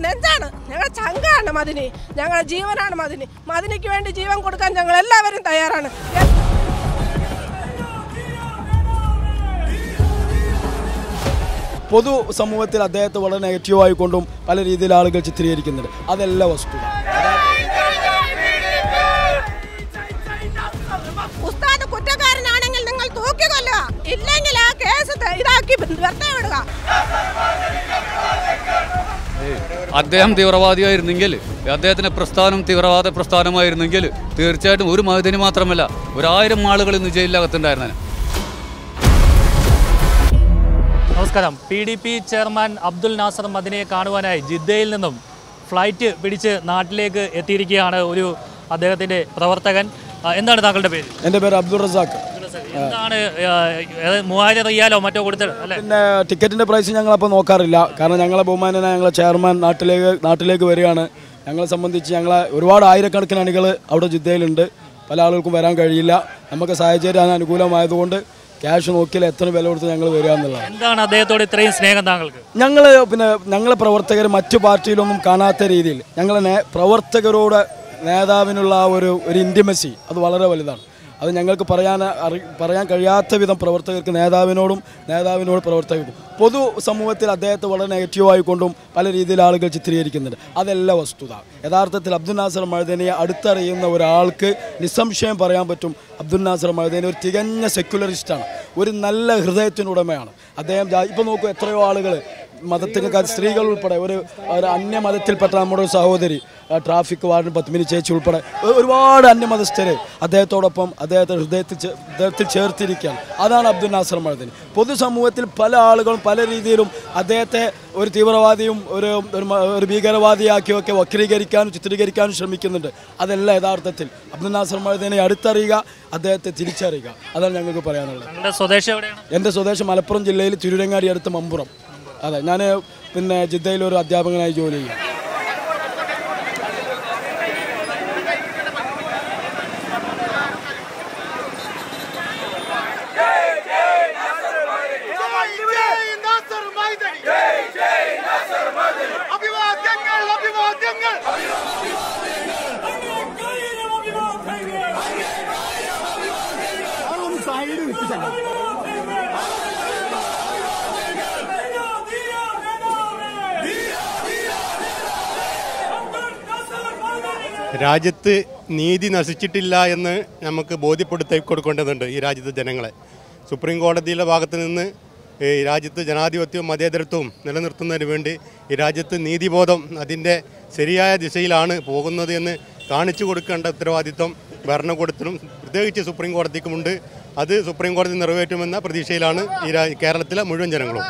നെഞ്ചാണ് ഞങ്ങളുടെ ചങ്കാണ് മതിനി ഞങ്ങളുടെ ജീവനാണ് മതിനി മതിനിക്ക് വേണ്ടി ജീവൻ കൊടുക്കാൻ ഞങ്ങൾ എല്ലാവരും തയ്യാറാണ് പൊതു സമൂഹത്തിൽ അദ്ദേഹത്തെ വളരെ നെഗറ്റീവായി കൊണ്ടും പല രീതിയിൽ ആളുകൾ ചിത്രീകരിക്കുന്നുണ്ട് അതല്ല വസ്തുത ഉസ്താദ് കുറ്റക്കാരനാണെങ്കിൽ നിങ്ങൾ തൂക്കിക്കൊല്ലുക ഇല്ലെങ്കിൽ ആ കേസ് ത- ഇതാക്കി വെറുതെ വിടുക അദ്ദേഹം തീവ്രവാദിയായിരുന്നെങ്കിൽ അദ്ദേഹത്തിന്റെ പ്രസ്ഥാനം തീവ്രവാദ പ്രസ്ഥാനമായിരുന്നെങ്കിൽ തീർച്ചയായിട്ടും ഒരു മഹദിന് മാത്രമല്ല ഒരായിരം ആളുകൾ ഇന്ന് ജയിലിനകത്തുണ്ടായിരുന്നേനെ നമസ്കാരം പി ഡി പി ചെയർമാൻ അബ്ദുൽ നാസർ മദിനെ കാണുവാനായി ജിദ്ദയിൽ നിന്നും ഫ്ലൈറ്റ് പിടിച്ച് നാട്ടിലേക്ക് എത്തിയിരിക്കുകയാണ് ഒരു അദ്ദേഹത്തിൻ്റെ പ്രവർത്തകൻ ആ, എന്താണ് താങ്കളുടെ പേര് എൻ്റെ പേര് അബ്ദുൾ റസാഖ് എന്താണ് ആ, ഏത് മൂവായിരം റിയാലോ മറ്റോ കൊടുത്തത് അല്ലേ പിന്നെ ടിക്കറ്റിൻ്റെ പ്രൈസ് ഞങ്ങളപ്പോൾ നോക്കാറില്ല കാരണം ഞങ്ങളെ ബഹുമാനനായ ഞങ്ങളെ ചെയർമാൻ നാട്ടിലേക്ക് നാട്ടിലേക്ക് വരികയാണ് ഞങ്ങളെ സംബന്ധിച്ച് ഞങ്ങളെ ഒരുപാട് ആയിരക്കണക്കിന് അണികൾ അവിടെ ജിദ്ദയിലുണ്ട് പല ആളുകൾക്കും വരാൻ കഴിയില്ല നമുക്ക് സാഹചര്യം അനുകൂലമായതുകൊണ്ട് ക്യാഷ് നോക്കിയാൽ എത്ര വില കൊടുത്ത് ഞങ്ങൾ വരിക എന്നുള്ളതാണ് എന്താണ് അദ്ദേഹത്തോട് ഇത്രയും സ്നേഹം താങ്കൾക്ക് ഞങ്ങൾ പിന്നെ ഞങ്ങളെ പ്രവർത്തകർ മറ്റു പാർട്ടിയിലൊന്നും കാണാത്ത രീതിയിൽ ഞങ്ങളെ നേ- പ്രവർത്തകരോട് നേതാവിനുള്ള ആ ഒരു ഒരു ഇൻറ്റിമസി അത് വളരെ വലുതാണ് അത് ഞങ്ങൾക്ക് പറയാൻ അറി പറയാൻ കഴിയാത്ത വിധം പ്രവർത്തകർക്ക് നേതാവിനോടും നേതാവിനോട് പ്രവർത്തകർക്കും പൊതു സമൂഹത്തിൽ അദ്ദേഹത്തെ വളരെ നെഗറ്റീവായി കൊണ്ടും പല രീതിയിൽ ആളുകൾ ചിത്രീകരിക്കുന്നുണ്ട് അതല്ല വസ്തുത യഥാർത്ഥത്തിൽ അബ്ദുൽ നാസർ മഴുദനിയെ അടുത്തറിയുന്ന ഒരാൾക്ക് നിസ്സംശയം പറയാൻ പറ്റും അബ്ദുൽ നാസർ മഴുദനി ഒരു തികഞ്ഞ സെക്യുലറിസ്റ്റാണ് ഒരു നല്ല ഹൃദയത്തിനുടമയാണ് അദ്ദേഹം ഇപ്പോൾ നോക്കൂ എത്രയോ ആളുകൾ മതത്തിനൊക്കെ സ്ത്രീകൾ ഉൾപ്പെടെ ഒരു ഒരു അന്യമതത്തിൽപ്പെട്ട നമ്മുടെ ഒരു സഹോദരി ആ, ട്രാഫിക് വാർഡിന് പത്മിനി ചേച്ചി ഉൾപ്പെടെ ഒ- ഒരുപാട് അന്യമതസ്ഥര് അദ്ദേഹത്തോടൊപ്പം അദ്ദേഹത്തെ ഹൃദയത്തിൽ ചേ- ഹൃദയത്തിൽ ചേർത്തിരിക്കുകയാണ് അതാണ് അബ്ദുൽ നാസർ മഴദിന് പൊതുസമൂഹത്തിൽ പല ആളുകളും പല രീതിയിലും അദ്ദേഹത്തെ ഒരു തീവ്രവാദിയും ഒരു ഒരു മ- ഒരു ഭീകരവാദിയാക്കിയൊക്കെ വക്രീകരിക്കാനും ചിത്രീകരിക്കാനും ശ്രമിക്കുന്നുണ്ട് അതല്ല യഥാർത്ഥത്തിൽ അബ്ദുൽ നാസർ മഴദിനെ അടുത്തറിയുക അദ്ദേഹത്തെ തിരിച്ചറിയുക അതാണ് ഞങ്ങൾക്ക് പറയാനുള്ളത് താങ്കളുടെ സ്വദേശം എവിടെയാണ് എൻ്റെ സ്വദേശം മലപ്പുറം ജില്ലയിൽ തിരുരങ്ങാടി അടുത്ത് മമ്പുറം അതെ ഞാൻ പിന്നെ ജിദ്ദയിൽ ഒരു അധ്യാപകനായി ജോലി ചെയ്യും അഭിവാദ്യങ്ങൾ അഭിവാദ്യങ്ങൾ രാജ്യത്ത് നീതി നശിച്ചിട്ടില്ല എന്ന് നമുക്ക് ബോധ്യപ്പെടുത്തി കൊടുക്കേണ്ടതുണ്ട് ഈ രാജ്യത്തെ ജനങ്ങളെ സുപ്രീം കോടതിയുടെ ഭാഗത്ത് നിന്ന് ഈ രാജ്യത്ത് ജനാധിപത്യവും മതേതരത്വവും നിലനിർത്തുന്നതിന് വേണ്ടി ഈ രാജ്യത്ത് നീതിബോധം അതിൻ്റെ ശരിയായ ദിശയിലാണ് പോകുന്നത് എന്ന് കാണിച്ചു കൊടുക്കേണ്ട ഉത്തരവാദിത്വം ഭരണകൂടത്തിനും പ്രത്യേകിച്ച് സുപ്രീം കോടതിക്കുമുണ്ട് അത് സുപ്രീം കോടതി നിറവേറ്റുമെന്ന പ്രതീക്ഷയിലാണ് ഈ രാ- കേരളത്തിലെ മുഴുവൻ ജനങ്ങളും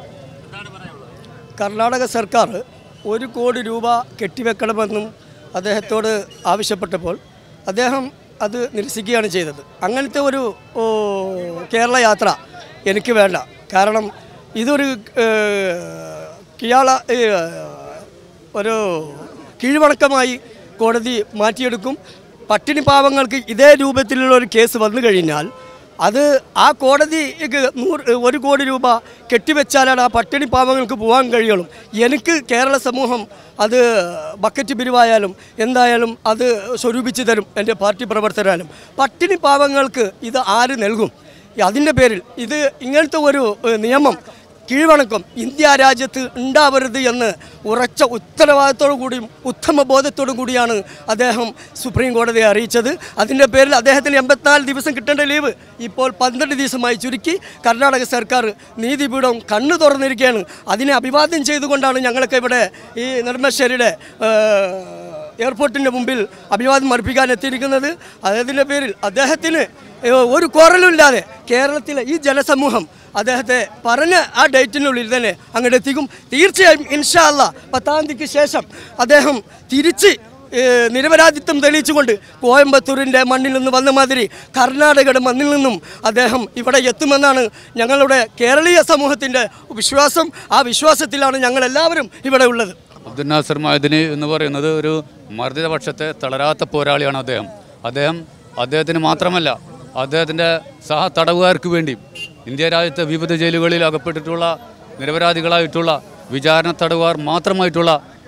കർണാടക സർക്കാർ ഒരു കോടി രൂപ കെട്ടിവെക്കണമെന്നും അദ്ദേഹത്തോട് ആവശ്യപ്പെട്ടപ്പോൾ അദ്ദേഹം അത് നിരസിക്കുകയാണ് ചെയ്തത് അങ്ങനത്തെ ഒരു ഓ, കേരള യാത്ര എനിക്ക് വേണ്ട കാരണം ഇതൊരു ഏഹ്, കിയാള ഏഹ്, ഒരു കീഴ്വണക്കമായി കോടതി മാറ്റിയെടുക്കും പട്ടിണി പാവങ്ങൾക്ക് ഇതേ രൂപത്തിലുള്ള ഒരു കേസ് വന്നു കഴിഞ്ഞാൽ അത് ആ കോടതിക്ക് നൂറ് ഒരു കോടി രൂപ കെട്ടിവെച്ചാലാണ് ആ പട്ടിണി പാവങ്ങൾക്ക് പോകാൻ കഴിയുള്ളൂ എനിക്ക് കേരള സമൂഹം അത് ബക്കറ്റ് പിരിവായാലും എന്തായാലും അത് സ്വരൂപിച്ച് തരും എൻ്റെ പാർട്ടി പ്രവർത്തകരാലും പട്ടിണി പാവങ്ങൾക്ക് ഇത് ആര് നൽകും അതിൻ്റെ പേരിൽ ഇത് ഇങ്ങനത്തെ ഒരു ഏഹ്, നിയമം കീഴ്വണക്കം ഇന്ത്യ രാജ്യത്ത് ഉണ്ടാവരുത് എന്ന് ഉറച്ച ഉത്തരവാദിത്തോടു കൂടിയും ഉത്തമ ബോധത്തോടു കൂടിയാണ് അദ്ദേഹം സുപ്രീം കോടതിയെ അറിയിച്ചത് അതിൻ്റെ പേരിൽ അദ്ദേഹത്തിന് എൺപത്തിനാല് ദിവസം കിട്ടേണ്ട ലീവ് ഇപ്പോൾ പന്ത്രണ്ട് ദിവസമായി ചുരുക്കി കർണാടക സർക്കാർ നീതിപീഠം കണ്ണു തുറന്നിരിക്കുകയാണ് അതിനെ അഭിവാദ്യം ചെയ്തുകൊണ്ടാണ് ഞങ്ങളൊക്കെ ഇവിടെ ഈ നെടുമ്പശ്ശേരിയുടെ എയർപോർട്ടിൻ്റെ മുമ്പിൽ അഭിവാദ്യം അർപ്പിക്കാൻ എത്തിയിരിക്കുന്നത് അതിൻ്റെ പേരിൽ അദ്ദേഹത്തിന് ഏഹ്, ഒരു കുറലുമില്ലാതെ കേരളത്തിലെ ഈ ജനസമൂഹം അദ്ദേഹത്തെ പറഞ്ഞ ആ ഡേറ്റിനുള്ളിൽ തന്നെ അങ്ങോട്ട് എത്തിക്കും തീർച്ചയായും ഇൻഷാ അല്ല പത്താം തീയതിക്ക് ശേഷം അദ്ദേഹം തിരിച്ച് ഏഹ്, നിരപരാധിത്വം തെളിയിച്ചുകൊണ്ട് കോയമ്പത്തൂരിൻ്റെ മണ്ണിൽ നിന്ന് വന്ന മാതിരി കർണാടകയുടെ മണ്ണിൽ നിന്നും അദ്ദേഹം ഇവിടെ എത്തുമെന്നാണ് ഞങ്ങളുടെ കേരളീയ സമൂഹത്തിൻ്റെ വിശ്വാസം ആ വിശ്വാസത്തിലാണ് ഞങ്ങളെല്ലാവരും ഇവിടെ ഉള്ളത് അബ്ദുൽ നാസർ മഹദിനി എന്ന് പറയുന്നത് ഒരു മർദ്ദിത പക്ഷത്തെ തളരാത്ത പോരാളിയാണ് അദ്ദേഹം അദ്ദേഹം അദ്ദേഹത്തിന് മാത്രമല്ല അദ്ദേഹത്തിൻ്റെ സഹ തടവുകാർക്ക് വേണ്ടി ഇന്ത്യ രാജ്യത്തെ വിവിധ ജയിലുകളിൽ അകപ്പെട്ടിട്ടുള്ള നിരപരാധികളായിട്ടുള്ള വിചാരണ തടവുകാർ മാത്രമായിട്ടുള്ള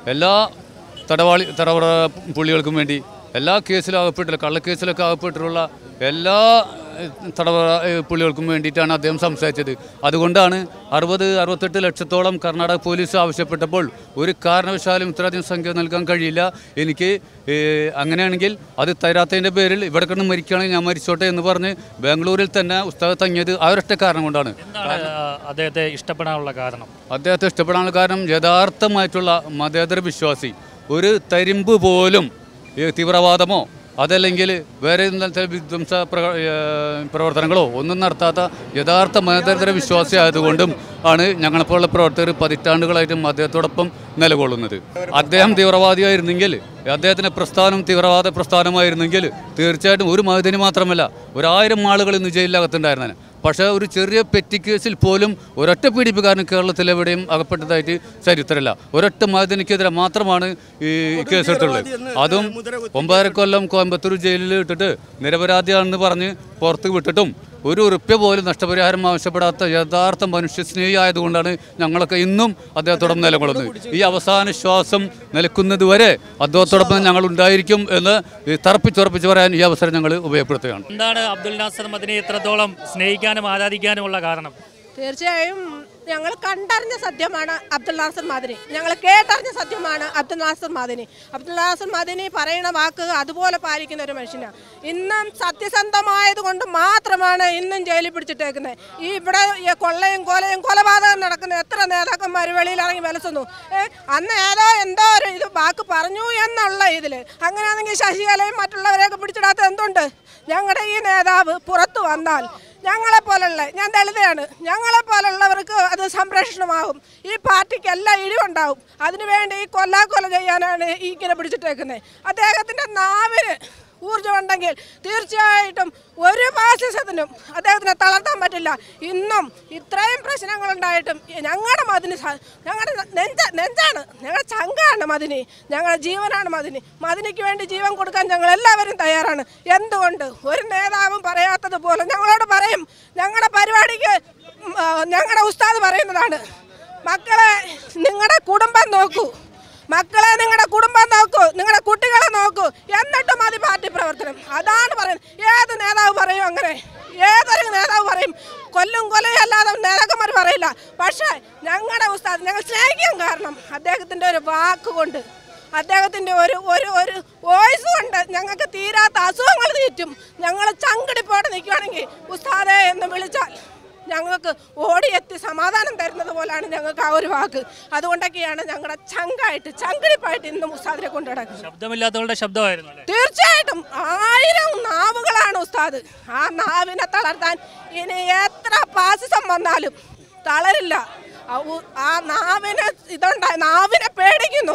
എല്ലാ തടവാളി തടവറ പുള്ളികൾക്കും വേണ്ടി എല്ലാ കേസിലും അകപ്പെട്ടില്ല കള്ളക്കേസിലൊക്കെ അകപ്പെട്ടിട്ടുള്ള എല്ലാ ഏഹ്, തടവറ ഏഹ്, പുള്ളികൾക്കും വേണ്ടിയിട്ടാണ് അദ്ദേഹം സംസാരിച്ചത് അതുകൊണ്ടാണ് അറുപത് അറുപത്തെട്ട് ലക്ഷത്തോളം കർണാടക പോലീസ് ആവശ്യപ്പെട്ടപ്പോൾ ഒരു കാരണവശാലും ഇത്രയധികം സംഖ്യ നൽകാൻ കഴിയില്ല എനിക്ക് ഏഹ്, അങ്ങനെയാണെങ്കിൽ അത് തരാത്തതിൻ്റെ പേരിൽ ഇവിടെ കിടന്ന് മരിക്കുകയാണെങ്കിൽ ഞാൻ മരിച്ചോട്ടെ എന്ന് പറഞ്ഞ് ബാംഗ്ലൂരിൽ തന്നെ ഉസ്താദ് തങ്ങിയത് ആ ഒരൊറ്റ കാരണം കൊണ്ടാണ് എന്താണ് ആ, അദ്ദേഹത്തെ ഇഷ്ടപ്പെടാനുള്ള കാരണം അദ്ദേഹത്തെ ഇഷ്ടപ്പെടാനുള്ള കാരണം യഥാർത്ഥമായിട്ടുള്ള മതേതര വിശ്വാസി ഒരു തരിമ്പ് പോലും ഈ തീവ്രവാദമോ അതല്ലെങ്കിൽ വേറെ ഇന്നത്തെ വിധ്വംസ പ്ര- ഏഹ് പ്രവർത്തനങ്ങളോ ഒന്നും നടത്താത്ത യഥാർത്ഥ മതേതര വിശ്വാസി ആയതുകൊണ്ടും ആണ് ഞങ്ങളെപ്പോലുള്ള പ്രവർത്തകർ പതിറ്റാണ്ടുകളായിട്ടും അദ്ദേഹത്തോടൊപ്പം നിലകൊള്ളുന്നത് അദ്ദേഹം തീവ്രവാദിയായിരുന്നെങ്കിൽ അദ്ദേഹത്തിൻ്റെ പ്രസ്ഥാനം തീവ്രവാദ പ്രസ്ഥാനമായിരുന്നെങ്കിൽ തീർച്ചയായിട്ടും ഒരു മതത്തിന് മാത്രമല്ല ഒരായിരം ആളുകൾ ഇന്ന് ജയിലിനകത്തുണ്ടായിരുന്നേനെ പക്ഷേ ഒരു ചെറിയ പെറ്റി കേസിൽ പോലും ഒരൊറ്റ പീഡിപ്പിക്കാരൻ കേരളത്തിൽ എവിടെയും അകപ്പെട്ടതായിട്ട് ചരിത്രമില്ല ഒരൊറ്റ മതനിക്കെതിരെ മാത്രമാണ് ഈ കേസെടുത്തുള്ളത് അതും ഒമ്പതര കൊല്ലം കോയമ്പത്തൂർ ജയിലിൽ ഇട്ടിട്ട് നിരപരാധിയാണെന്ന് പറഞ്ഞ് പുറത്ത് വിട്ടിട്ടും ഒരു ഉറുപ്പ്യ പോലും നഷ്ടപരിഹാരം ആവശ്യപ്പെടാത്ത യഥാർത്ഥ മനുഷ്യസ്നേഹി ആയതുകൊണ്ടാണ് ഞങ്ങളൊക്കെ ഇന്നും അദ്ദേഹത്തോടൊപ്പം നിലകൊള്ളുന്നത് ഈ അവസാന ശ്വാസം നിലക്കുന്നത് വരെ അദ്ദേഹത്തോടൊപ്പം ഞങ്ങൾ ഉണ്ടായിരിക്കും എന്ന് ഈ തറപ്പിച്ചുറപ്പിച്ച് പറയാൻ ഈ അവസരം ഞങ്ങൾ ഉപയോഗപ്പെടുത്തുകയാണ് എന്താണ് അബ്ദുൽ നാസർ മദിനെ ഇത്രത്തോളം സ്നേഹിക്കാനും ആരാധിക്കാനുമുള്ള കാരണം തീർച്ചയായും ഞങ്ങൾ കണ്ടറിഞ്ഞ സത്യമാണ് അബ്ദുൽ നാസർ മാദിനി ഞങ്ങൾ കേട്ടറിഞ്ഞ സത്യമാണ് അബ്ദുൽ നാസർ മാദിനി അബ്ദുൽ നാസർ മാദിനി പറയുന്ന വാക്ക് അതുപോലെ പാലിക്കുന്ന ഒരു മനുഷ്യനാണ് ഇന്നും സത്യസന്ധമായത് കൊണ്ട് മാത്രമാണ് ഇന്നും ജയിലിൽ പിടിച്ചിട്ടേക്കുന്നത് ഈ ഇവിടെ ഈ കൊള്ളയും കൊലയും കൊലപാതകം നടക്കുന്ന എത്ര നേതാക്കന്മാർ വെളിയിൽ ഇറങ്ങി വിലസുന്നു ഏ, അന്ന് ഏതോ എന്തോ ഒരു ഇത് വാക്ക് പറഞ്ഞു എന്നുള്ള ഇതിൽ അങ്ങനെയാണെങ്കിൽ ശശികലയും മറ്റുള്ളവരെയൊക്കെ പിടിച്ചിടാത്ത എന്തുണ്ട് ഞങ്ങളുടെ ഈ നേതാവ് പുറത്തു വന്നാൽ ഞങ്ങളെ പോലുള്ള ഞാൻ ദളിതയാണ് ഞങ്ങളെ പോലുള്ളവർക്ക് അത് സംരക്ഷണമാകും ഈ പാർട്ടിക്ക് എല്ലാം ഇടിവുണ്ടാവും അതിനുവേണ്ടി ഈ കൊല്ലാക്കൊല ചെയ്യാനാണ് ഈ ഇങ്ങനെ പിടിച്ചിട്ടേക്കുന്നത് അദ്ദേഹത്തിൻ്റെ നാവിന് ഊർജ്ജമുണ്ടെങ്കിൽ തീർച്ചയായിട്ടും ഒരു ഫാസിസത്തിനും അദ്ദേഹത്തിനെ തളർത്താൻ പറ്റില്ല ഇന്നും ഇത്രയും പ്രശ്നങ്ങളുണ്ടായിട്ടും ഞങ്ങളുടെ മതിന് സ- ഞങ്ങളുടെ നെഞ്ച നെഞ്ചാണ് ഞങ്ങളുടെ ചങ്കാണ് മതിനി ഞങ്ങളുടെ ജീവനാണ് മതിനി മതിനിക്ക് വേണ്ടി ജീവൻ കൊടുക്കാൻ ഞങ്ങൾ എല്ലാവരും തയ്യാറാണ് എന്തുകൊണ്ട് ഒരു നേതാവും പറയാത്തതുപോലെ ഞങ്ങളോട് പറയും ഞങ്ങളുടെ പരിപാടിക്ക് ഉം, ആ, ഞങ്ങളുടെ ഉസ്താദ് പറയുന്നതാണ് മക്കളെ നിങ്ങളുടെ കുടുംബം നോക്കൂ മക്കളെ നിങ്ങളുടെ കുടുംബം നോക്കൂ നിങ്ങളുടെ കുട്ടികളെ നോക്കൂ എന്നിട്ട് മതി പാർട്ടി പ്രവർത്തനം അതാണ് പറയുന്നത് ഏത് നേതാവ് പറയും അങ്ങനെ ഏതൊരു നേതാവ് പറയും കൊല്ലും കൊലയും അല്ലാതെ നേതാക്കന്മാർ പറയില്ല പക്ഷേ ഞങ്ങളുടെ ഉസ്താദ് ഞങ്ങൾ സ്നേഹിക്കാൻ കാരണം അദ്ദേഹത്തിൻ്റെ ഒരു വാക്കുകൊണ്ട് അദ്ദേഹത്തിൻ്റെ ഒരു ഒരു ഒരു വോയിസ് കൊണ്ട് ഞങ്ങൾക്ക് തീരാത്ത അസുഖങ്ങൾ തീറ്റും ഞങ്ങൾ ചങ്കിടിപ്പോടെ നിൽക്കുകയാണെങ്കിൽ ഉസ്താദെ എന്ന് വിളിച്ചാൽ ഞങ്ങൾക്ക് ഓടിയെത്തി സമാധാനം തരുന്നത് പോലാണ് ഞങ്ങൾക്ക് ആ ഒരു വാക്ക് അതുകൊണ്ടൊക്കെയാണ് ഞങ്ങളുടെ ചങ്കായിട്ട് ചങ്കിടിപ്പായിട്ട് ഇന്നും ഉസ്താദിനെ കൊണ്ടു നടക്കുന്നത് ശബ്ദമില്ലാത്തവരുടെ ശബ്ദമായിരുന്നു അല്ലേ തീർച്ചയായിട്ടും ആയിരം നാവുകളാണ് ഉസ്താദ് ആ നാവിനെ തളർത്താൻ ഇനി എത്ര പാസിസം വന്നാലും തളരില്ല ആ ഉ- ആ നാവിനെ ഇതുണ്ടായി നാവിനെ പേടിക്കുന്നു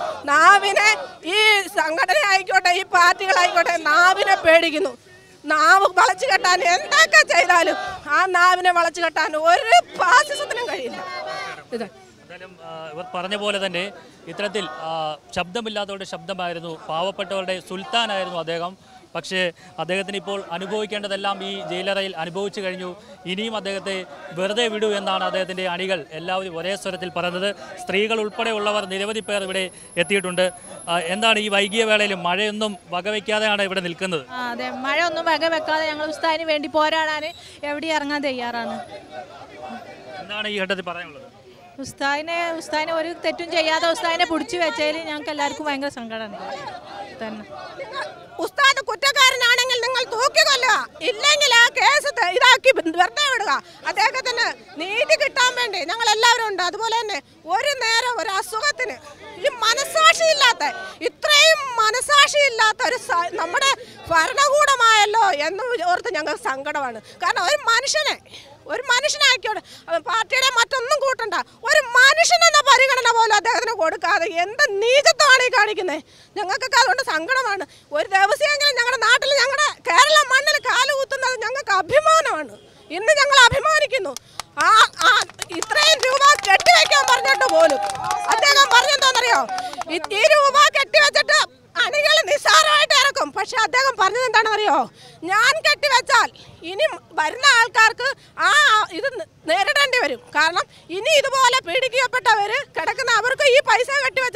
നാവിനെ ഈ സംഘടന ആയിക്കോട്ടെ ഈ പാർട്ടികളായിക്കോട്ടെ നാവിനെ പേടിക്കുന്നു നാവ് വളച്ചു കെട്ടാൻ എന്തൊക്കെ ചെയ്താലും ആ നാവിനെ വളച്ചു കെട്ടാൻ ഒരു പാസിസത്തിനും കഴിയില്ല ഇത് എന്തായാലും ആ, ഇവർ പറഞ്ഞ പോലെ തന്നെ ഇത്തരത്തിൽ ആ, ശബ്ദമില്ലാത്തവരുടെ ശബ്ദമായിരുന്നു പാവപ്പെട്ടവരുടെ സുൽത്താനായിരുന്നു അദ്ദേഹം പക്ഷേ അദ്ദേഹത്തിന് ഇപ്പോൾ അനുഭവിക്കേണ്ടതെല്ലാം ഈ ജയിലറയിൽ അനുഭവിച്ചു കഴിഞ്ഞു ഇനിയും അദ്ദേഹത്തെ വെറുതെ വിടൂ എന്നാണ് അദ്ദേഹത്തിൻ്റെ അണികൾ എല്ലാവരും ഒരേ സ്വരത്തിൽ പറയുന്നത് സ്ത്രീകൾ ഉൾപ്പെടെയുള്ളവർ നിരവധി പേർ ഇവിടെ എത്തിയിട്ടുണ്ട് ആ, എന്താണ് ഈ വൈകിയ വേളയിൽ മഴയൊന്നും വകവയ്ക്കാതെയാണ് ഇവിടെ നിൽക്കുന്നത് ആ അതെ മഴ ഒന്നും വക വെക്കാതെ ഞങ്ങൾ ഉസ്താദിന് വേണ്ടി പോരാടാൻ എവിടെ ഇറങ്ങാൻ തയ്യാറാണ് എന്താണ് ഈ ഘട്ടത്തിൽ പറയാനുള്ളത് ഉസ്താദിനെ ഉസ്താദിനെ ഒരു തെറ്റും ചെയ്യാതെ ഉസ്താദിനെ പിടിച്ചു വെച്ചതിൽ ഞങ്ങൾക്ക് എല്ലാവർക്കും ഭയങ്കര സങ്കടമുണ്ട് തന്നെ ഉസ്താദ് കുറ്റക്കാരനാണെങ്കിൽ നിങ്ങൾ തൂക്കിക്കൊല്ലുക ഇല്ലെങ്കിൽ ആ കേസ് ത- ഇതാക്കി വെറുതെ വിടുക അദ്ദേഹത്തിന് നീതി കിട്ടാൻ വേണ്ടി ഞങ്ങൾ എല്ലാവരും ഉണ്ട് അതുപോലെ തന്നെ ഒരു നേരം ഒരു അസുഖത്തിന് ഈ മനസാക്ഷിയില്ലാത്ത ഇത്രയും മനസാക്ഷിയില്ലാത്ത ഒരു സ- നമ്മുടെ ഭരണകൂടമായല്ലോ എന്ന് ഓർത്ത് ഞങ്ങൾക്ക് സങ്കടമാണ് കാരണം ഒരു മനുഷ്യനെ ഒരു മനുഷ്യനായിക്കോട്ടെ അവൻ പാർട്ടിയുടെ മറ്റൊന്നും കൂട്ടണ്ട ഒരു മനുഷ്യനെന്ന പരിഗണന പോലും അദ്ദേഹത്തിന് കൊടുക്കാതെ എന്ത് നീചത്വമാണ് ഈ കാണിക്കുന്നത് ഞങ്ങൾക്കൊക്കെ അതുകൊണ്ട് സങ്കടമാണ് ഒരു ദിവസമെങ്കിലും ഞങ്ങളുടെ നാട്ടിൽ ഞങ്ങളുടെ കേരള മണ്ണിൽ കാലുകുത്തുന്നത് ഞങ്ങൾക്ക് അഭിമാനമാണ് ഇന്ന് ഞങ്ങൾ അഭിമാനിക്കുന്നു ആ ആ ഇത്രയും രൂപ കെട്ടിവെക്കാൻ പറഞ്ഞിട്ട് പോലും അദ്ദേഹം പറഞ്ഞെന്തോന്നറിയോ ഈ- ഈ രൂപ കെട്ടിവെച്ചിട്ട് അണികൾ നിസ്സാരമായിട്ട് ഇറക്കും പക്ഷെ അദ്ദേഹം പറഞ്ഞത് എന്താണെന്നറിയോ ഞാൻ കെട്ടിവെച്ചാൽ ഇനി വരുന്ന ആൾക്കാർക്ക് ആ ഇത് ന- നേരിടേണ്ടി വരും കാരണം ഇനി ഇതുപോലെ പീഡിക്കപ്പെട്ടവർ കിടക്കുന്ന അവർക്ക് ഈ പൈസ കെട്ടിവെച്ചിട്ടേ വരാൻ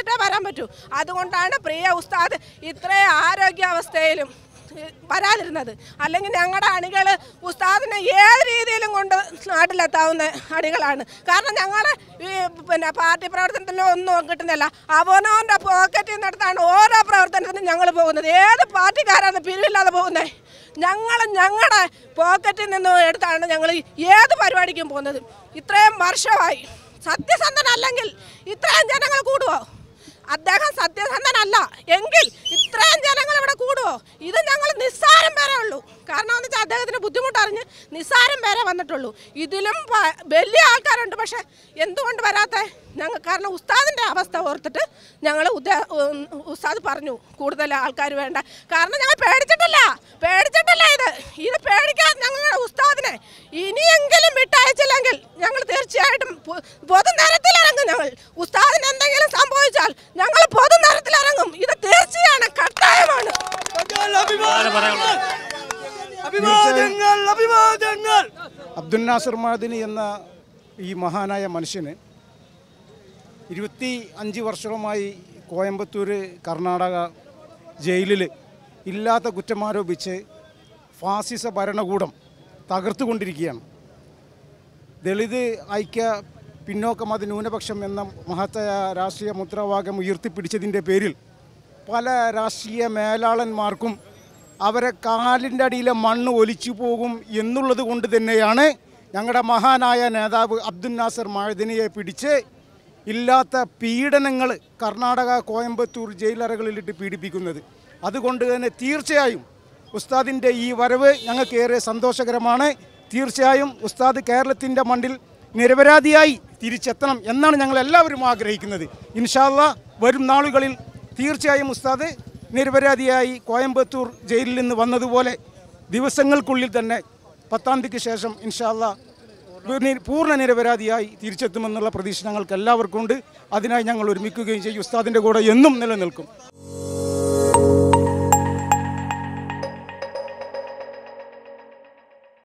പറ്റൂ അതുകൊണ്ടാണ് പ്രിയ ഉസ്താദ് ഇത്രയും ആരോഗ്യാവസ്ഥയിലും ഏഹ്, വരാതിരുന്നത് അല്ലെങ്കിൽ ഞങ്ങളുടെ അണികൾ ഉസ്താദിനെ ഏത് രീതിയിലും കൊണ്ട് നാട്ടിലെത്താവുന്ന അണികളാണ് കാരണം ഞങ്ങളുടെ ഈ പിന്നെ പാർട്ടി പ്രവർത്തനത്തിലോ ഒന്നും കിട്ടുന്നില്ല അവനവൻ്റെ പോക്കറ്റിൽ നിന്നെടുത്താണ് ഓരോ പ്രവർത്തനത്തിനും ഞങ്ങൾ പോകുന്നത് ഏത് പാർട്ടിക്കാരാണ് പിരിവില്ലാതെ പോകുന്നത് ഞങ്ങൾ ഞങ്ങളുടെ പോക്കറ്റിൽ നിന്ന് എടുത്താണ് ഞങ്ങൾ ഏത് പരിപാടിക്കും പോകുന്നത് ഇത്രയും വർഷമായി സത്യസന്ധനല്ലെങ്കിൽ ഇത്രയും ജനങ്ങൾ കൂടുവോ അദ്ദേഹം സത്യസന്ധനല്ല എങ്കിൽ ഇത്രയും ജനങ്ങൾ ഇവിടെ കൂടുവോ ഇത് ഞങ്ങൾ നിസ്സാരം പേരെ ഉള്ളൂ കാരണം എന്ന് വെച്ചാൽ അദ്ദേഹത്തിന് ബുദ്ധിമുട്ടറിഞ്ഞ് നിസ്സാരം പേരെ വന്നിട്ടുള്ളൂ ഇതിലും വ- വലിയ ആൾക്കാരുണ്ട് പക്ഷെ എന്തുകൊണ്ട് വരാത്ത ഞങ്ങൾ കാരണം ഉസ്താദിൻ്റെ അവസ്ഥ ഓർത്തിട്ട് ഞങ്ങൾ ഉസ്താദ് പറഞ്ഞു കൂടുതൽ ആൾക്കാർ വേണ്ട കാരണം ഞങ്ങൾ പേടിച്ചിട്ടില്ല പേടിച്ചിട്ടില്ല ഇത് ഇത് പേടിക്കാൻ ഞങ്ങളുടെ ഉസ്താദിനെ ഇനിയെങ്കിലും വിട്ടയച്ചില്ലെങ്കിൽ ഞങ്ങൾ തീർച്ചയായിട്ടും പൊ- പൊതുനിരത്തിലിറങ്ങും ഞങ്ങൾ ഉസ്താദിന് എന്തെങ്കിലും സംഭവിച്ചാൽ ഞങ്ങൾ പൊതുനിരത്തിലിറങ്ങും ഇത് തീർച്ചയാണ് കട്ടായമാണ് ആരാ പറയാനുള്ളത് അഭിവാദ്യങ്ങൾ അഭിവാദ്യങ്ങൾ അബ്ദുൽ നാസർ മദനി എന്ന ഈ മഹാനായ മനുഷ്യന് ഇരുപത്തി അഞ്ച് വർഷമായി കോയമ്പത്തൂർ കർണാടക ജയിലിൽ ഇല്ലാത്ത കുറ്റമാരോപിച്ച് ഫാസിസ ഭരണകൂടം തകർത്തുകൊണ്ടിരിക്കുകയാണ് ദളിത് ഐക്യ പിന്നോക്ക മത ന്യൂനപക്ഷം എന്ന മഹത്തായ രാഷ്ട്രീയ മുദ്രാവാക്യം ഉയർത്തിപ്പിടിച്ചതിൻ്റെ പേരിൽ പല രാഷ്ട്രീയ മേലാളന്മാർക്കും അവരെ കാലിൻ്റെ അടിയിലെ മണ്ണ് ഒലിച്ചു പോകും എന്നുള്ളത് കൊണ്ട് തന്നെയാണ് ഞങ്ങളുടെ മഹാനായ നേതാവ് അബ്ദുൽ നാസർ മഴദിനിയെ പിടിച്ച് ഇല്ലാത്ത പീഡനങ്ങൾ കർണാടക കോയമ്പത്തൂർ ജയിലറകളിലിട്ട് പീഡിപ്പിക്കുന്നത് അതുകൊണ്ട് തന്നെ തീർച്ചയായും ഉസ്താദിൻ്റെ ഈ വരവ് ഞങ്ങൾക്കേറെ സന്തോഷകരമാണ് തീർച്ചയായും ഉസ്താദ് കേരളത്തിൻ്റെ മണ്ണിൽ നിരപരാധിയായി തിരിച്ചെത്തണം എന്നാണ് ഞങ്ങൾ എല്ലാവരും ആഗ്രഹിക്കുന്നത് ഇൻഷാല്ല വരും നാളുകളിൽ തീർച്ചയായും ഉസ്താദ് നിരപരാധിയായി കോയമ്പത്തൂർ ജയിലിൽ നിന്ന് വന്നതുപോലെ ദിവസങ്ങൾക്കുള്ളിൽ തന്നെ പത്താം തീയതിക്ക് ശേഷം ഇൻഷാല്ല പൂർണ്ണ നിരപരാധിയായി തിരിച്ചെത്തുമെന്നുള്ള പ്രതീക്ഷ ഞങ്ങൾക്ക് എല്ലാവർക്കും ഉണ്ട് അതിനായി ഞങ്ങൾ ഒരുമിക്കുകയും ചെയ്യും ഉസ്താദിൻ്റെ കൂടെ എന്നും നിലനിൽക്കും